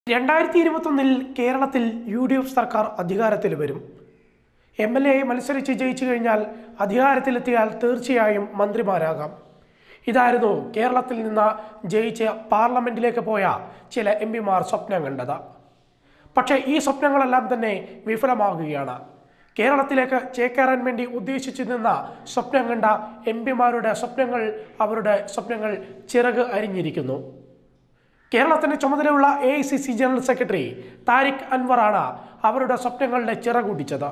രണ്ടായിരത്തി ഇരുപത്തൊന്നിൽ കേരളത്തിൽ യു ഡി എഫ് സർക്കാർ അധികാരത്തിൽ വരും എം എൽ എ മത്സരിച്ച് ജയിച്ചു കഴിഞ്ഞാൽ അധികാരത്തിലെത്തിയാൽ തീർച്ചയായും മന്ത്രിമാരാകാം ഇതായിരുന്നു കേരളത്തിൽ നിന്ന് ജയിച്ച് പാർലമെന്റിലേക്ക് പോയ ചില എം പിമാർ സ്വപ്നം കണ്ടത് പക്ഷേ ഈ സ്വപ്നങ്ങളെല്ലാം തന്നെ വിഫലമാകുകയാണ് കേരളത്തിലേക്ക് ചേക്കേറാൻ വേണ്ടി ഉദ്ദേശിച്ചു നിന്ന സ്വപ്നം കണ്ട എം പിമാരുടെ സ്വപ്നങ്ങൾ അവരുടെ സ്വപ്നങ്ങൾ ചിറക് അരിഞ്ഞിരിക്കുന്നു കേരളത്തിന് ചുമതലയുള്ള A I C C general secretary Tariq അൻവറാണ് അവരുടെ സ്വപ്നങ്ങളുടെ ചിറകൂട്ടിച്ചത്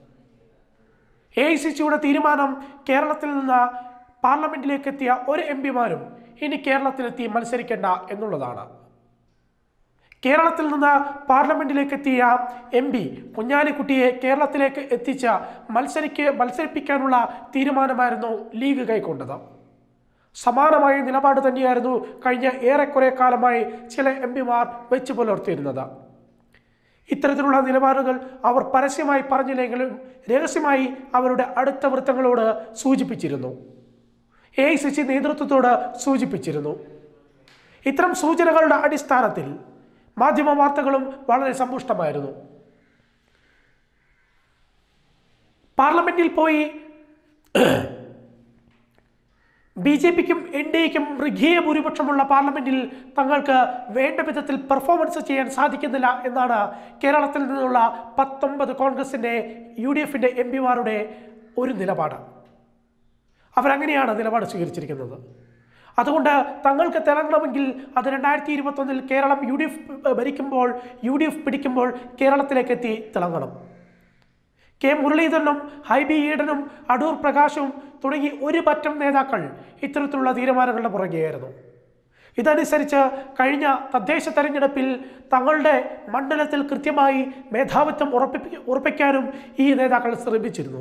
എ ഐ സി സിയുടെ തീരുമാനം കേരളത്തിൽ നിന്ന് പാർലമെന്റിലേക്ക് എത്തിയ ഒരു എം പിമാരും ഇനി കേരളത്തിലെത്തി മത്സരിക്കേണ്ട എന്നുള്ളതാണ് കേരളത്തിൽ നിന്ന് പാർലമെന്റിലേക്ക് എത്തിയ എം പി കുഞ്ഞാലിക്കുട്ടിയെ കേരളത്തിലേക്ക് എത്തിച്ച മത്സരിക്ക് മത്സരിപ്പിക്കാനുള്ള തീരുമാനമായിരുന്നു ലീഗ് കൈക്കൊണ്ടത് സമാനമായ നിലപാട് തന്നെയായിരുന്നു കഴിഞ്ഞ ഏറെക്കുറെ കാലമായി ചില എം പിമാർ വെച്ചു പുലർത്തിയിരുന്നത് ഇത്തരത്തിലുള്ള നിലപാടുകൾ അവർ പരസ്യമായി പറഞ്ഞില്ലെങ്കിലും രഹസ്യമായി അവരുടെ അടുത്ത വൃത്തങ്ങളോട് സൂചിപ്പിച്ചിരുന്നു എ ഐ സി സി നേതൃത്വത്തോട് സൂചിപ്പിച്ചിരുന്നു ഇത്തരം സൂചനകളുടെ അടിസ്ഥാനത്തിൽ മാധ്യമ വാർത്തകളും വളരെ സമ്പുഷ്ടമായിരുന്നു പാർലമെന്റിൽ പോയി ബി ജെ പിക്കും എൻ ഡി എക്കും മൃഗീയ ഭൂരിപക്ഷമുള്ള പാർലമെന്റിൽ തങ്ങൾക്ക് വേണ്ട വിധത്തിൽ പെർഫോമൻസ് ചെയ്യാൻ സാധിക്കുന്നില്ല എന്നാണ് കേരളത്തിൽ നിന്നുള്ള പത്തൊമ്പത് കോൺഗ്രസിൻ്റെ യു ഡി എഫിൻ്റെ എം പിമാരുടെ ഒരു നിലപാട് അവരങ്ങനെയാണ് നിലപാട് സ്വീകരിച്ചിരിക്കുന്നത് അതുകൊണ്ട് തങ്ങൾക്ക് തിളങ്ങണമെങ്കിൽ അത് രണ്ടായിരത്തി ഇരുപത്തൊന്നിൽ കേരളം യു ഡി എഫ് ഭരിക്കുമ്പോൾ യു ഡി എഫ് പിടിക്കുമ്പോൾ കേരളത്തിലേക്ക് എത്തി തിളങ്ങണം കെ മുരളീധരനും ഹൈബി ഈഡനും അടൂർ പ്രകാശും തുടങ്ങി ഒരു പറ്റം നേതാക്കൾ ഇത്തരത്തിലുള്ള തീരുമാനങ്ങളുടെ പുറകെയായിരുന്നു ഇതനുസരിച്ച് കഴിഞ്ഞ തദ്ദേശ തെരഞ്ഞെടുപ്പിൽ തങ്ങളുടെ മണ്ഡലത്തിൽ കൃത്യമായി മേധാവിത്വം ഉറപ്പിപ്പി ഉറപ്പിക്കാനും ഈ നേതാക്കൾ ശ്രമിച്ചിരുന്നു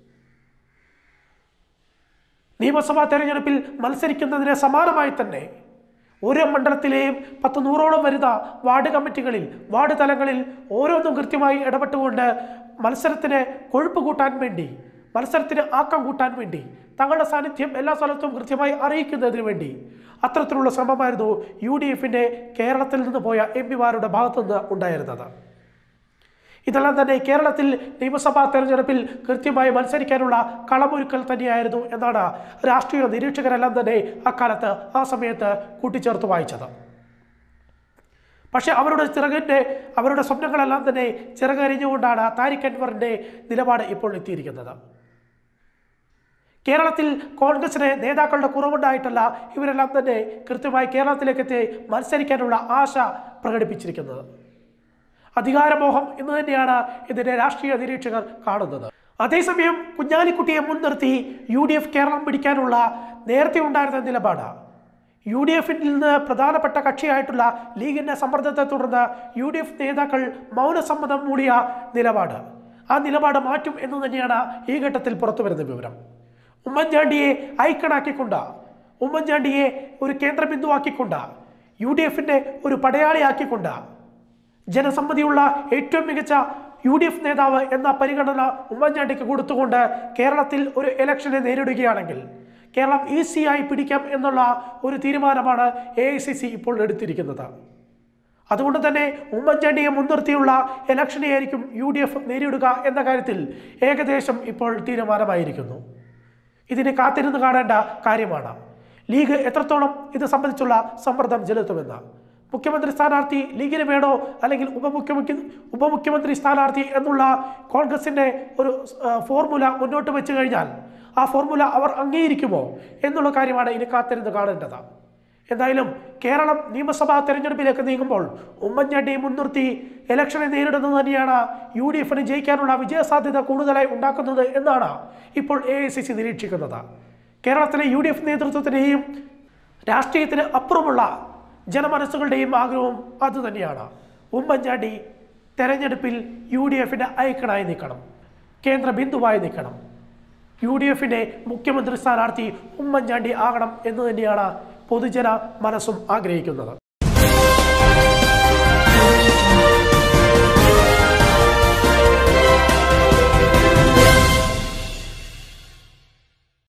നിയമസഭാ തെരഞ്ഞെടുപ്പിൽ മത്സരിക്കുന്നതിന് സമാനമായി തന്നെ ഓരോ മണ്ഡലത്തിലെയും പത്ത് നൂറോളം വരുന്ന വാർഡ് കമ്മിറ്റികളിൽ വാർഡ് തലങ്ങളിൽ ഓരോന്നും കൃത്യമായി ഇടപെട്ടുകൊണ്ട് മത്സരത്തിന് കൊഴുപ്പ് കൂട്ടാൻ വേണ്ടി മത്സരത്തിന് ആക്കം കൂട്ടാൻ വേണ്ടി തങ്ങളുടെ സാന്നിധ്യം എല്ലാ സ്ഥലത്തും കൃത്യമായി അറിയിക്കുന്നതിന് വേണ്ടി അത്തരത്തിലുള്ള ശ്രമമായിരുന്നു യു ഡി എഫിൻ്റെ കേരളത്തിൽ നിന്ന് പോയ എം പിമാരുടെ ഭാഗത്തുനിന്ന് ഉണ്ടായിരുന്നത് ഇതെല്ലാം തന്നെ കേരളത്തിൽ നിയമസഭാ തെരഞ്ഞെടുപ്പിൽ കൃത്യമായി മത്സരിക്കാനുള്ള കളമൊരുക്കൽ തന്നെയായിരുന്നു എന്നാണ് രാഷ്ട്രീയ നിരീക്ഷകരെല്ലാം തന്നെ അക്കാലത്ത് ആ സമയത്ത് കൂട്ടിച്ചേർത്ത് വായിച്ചത് പക്ഷേ അവരുടെ ചിറകിൻ്റെ അവരുടെ സ്വപ്നങ്ങളെല്ലാം തന്നെ ചിറകരിഞ്ഞുകൊണ്ടാണ് താരിഖ് അൻവറിൻ്റെ നിലപാട് ഇപ്പോൾ എത്തിയിരിക്കുന്നത് കേരളത്തിൽ കോൺഗ്രസിന് നേതാക്കളുടെ കുറവുണ്ടായിട്ടല്ല ഇവരെല്ലാം തന്നെ കൃത്യമായി കേരളത്തിലേക്ക് എത്തി മത്സരിക്കാനുള്ള ആശ പ്രകടിപ്പിച്ചിരിക്കുന്നത് അധികാരമോഹം എന്ന് തന്നെയാണ് ഇതിനെ രാഷ്ട്രീയ നിരീക്ഷകർ കാണുന്നത് അതേസമയം കുഞ്ഞാലിക്കുട്ടിയെ മുൻനിർത്തി യു ഡി എഫ് കേരളം പിടിക്കാനുള്ള നേരത്തെ ഉണ്ടായിരുന്ന നിലപാട് യു ഡി എഫിൽ നിന്ന് പ്രധാനപ്പെട്ട കക്ഷിയായിട്ടുള്ള ലീഗിന്റെ സമ്മർദ്ദത്തെ തുടർന്ന് യു ഡി എഫ് നേതാക്കൾ മൗനസമ്മതം മൂടിയ നിലപാട് ആ നിലപാട് മാറ്റും എന്ന് തന്നെയാണ് ഈ ഘട്ടത്തിൽ പുറത്തുവരുന്ന വിവരം ഉമ്മൻചാണ്ടിയെ ഐക്കണാക്കിക്കൊണ്ട് ഉമ്മൻചാണ്ടിയെ ഒരു കേന്ദ്രബിന്ദുവാക്കിക്കൊണ്ട് യു ഡി എഫിന്റെ ഒരു പടയാളിയാക്കിക്കൊണ്ട് ജനസമ്മതിയുള്ള ഏറ്റവും മികച്ച യു ഡി എഫ് നേതാവ് എന്ന പരിഗണന ഉമ്മൻചാണ്ടിക്ക് കൊടുത്തുകൊണ്ട് കേരളത്തിൽ ഒരു ഇലക്ഷനെ നേരിടുകയാണെങ്കിൽ കേരളം ഈസിയായി പിടിക്കാം എന്നുള്ള ഒരു തീരുമാനമാണ് എ ഐ സി സി ഇപ്പോൾ എടുത്തിരിക്കുന്നത് അതുകൊണ്ട് തന്നെ ഉമ്മൻചാണ്ടിയെ മുൻനിർത്തിയുള്ള ഇലക്ഷനെയായിരിക്കും യു ഡി എഫ് നേരിടുക എന്ന കാര്യത്തിൽ ഏകദേശം ഇപ്പോൾ തീരുമാനമായിരിക്കുന്നു ഇതിനെ കാത്തിരുന്ന് കാണേണ്ട കാര്യമാണ് ലീഗ് എത്രത്തോളം ഇത് സംബന്ധിച്ചുള്ള സമ്മർദ്ദം ചെലുത്തുമെന്ന് മുഖ്യമന്ത്രി സ്ഥാനാർത്ഥി ലീഗിന് വേണോ അല്ലെങ്കിൽ ഉപമുഖ്യമന്ത്രി ഉപമുഖ്യമന്ത്രി സ്ഥാനാർത്ഥി എന്നുള്ള കോൺഗ്രസിൻ്റെ ഒരു ആ, ഫോർമുല മുന്നോട്ട് വെച്ച് കഴിഞ്ഞാൽ ആ ഫോർമുല അവർ അംഗീകരിക്കുമോ എന്നുള്ള കാര്യമാണ് ഇനി കാത്തിരുന്ന് കാണേണ്ടത് എന്തായാലും കേരളം നിയമസഭാ തെരഞ്ഞെടുപ്പിലേക്ക് നീങ്ങുമ്പോൾ ഉമ്മൻചാണ്ടിയെ മുൻനിർത്തി ഇലക്ഷനെ നേരിടുന്നത് തന്നെയാണ് യു ഡി എഫിന് ജയിക്കാനുള്ള വിജയസാധ്യത കൂടുതലായി ഉണ്ടാക്കുന്നത് എന്നാണ് ഇപ്പോൾ എ ഐ സി സി നിരീക്ഷിക്കുന്നത് കേരളത്തിലെ യു ഡി എഫ് നേതൃത്വത്തിനെയും രാഷ്ട്രീയത്തിന് അപ്പുറമുള്ള ജനമനസ്സുകളുടെയും ആഗ്രഹവും അതുതന്നെയാണ് ഉമ്മൻചാണ്ടി തെരഞ്ഞെടുപ്പിൽ യു ഡി എഫിൻ്റെ ഐക്കണായി നിൽക്കണം കേന്ദ്ര ബിന്ദുവായി നിൽക്കണം യു ഡി എഫിൻ്റെ മുഖ്യമന്ത്രി സ്ഥാനാർത്ഥി ഉമ്മൻചാണ്ടി ആകണം എന്ന് തന്നെയാണ് പൊതുജന മനസ്സും ആഗ്രഹിക്കുന്നത്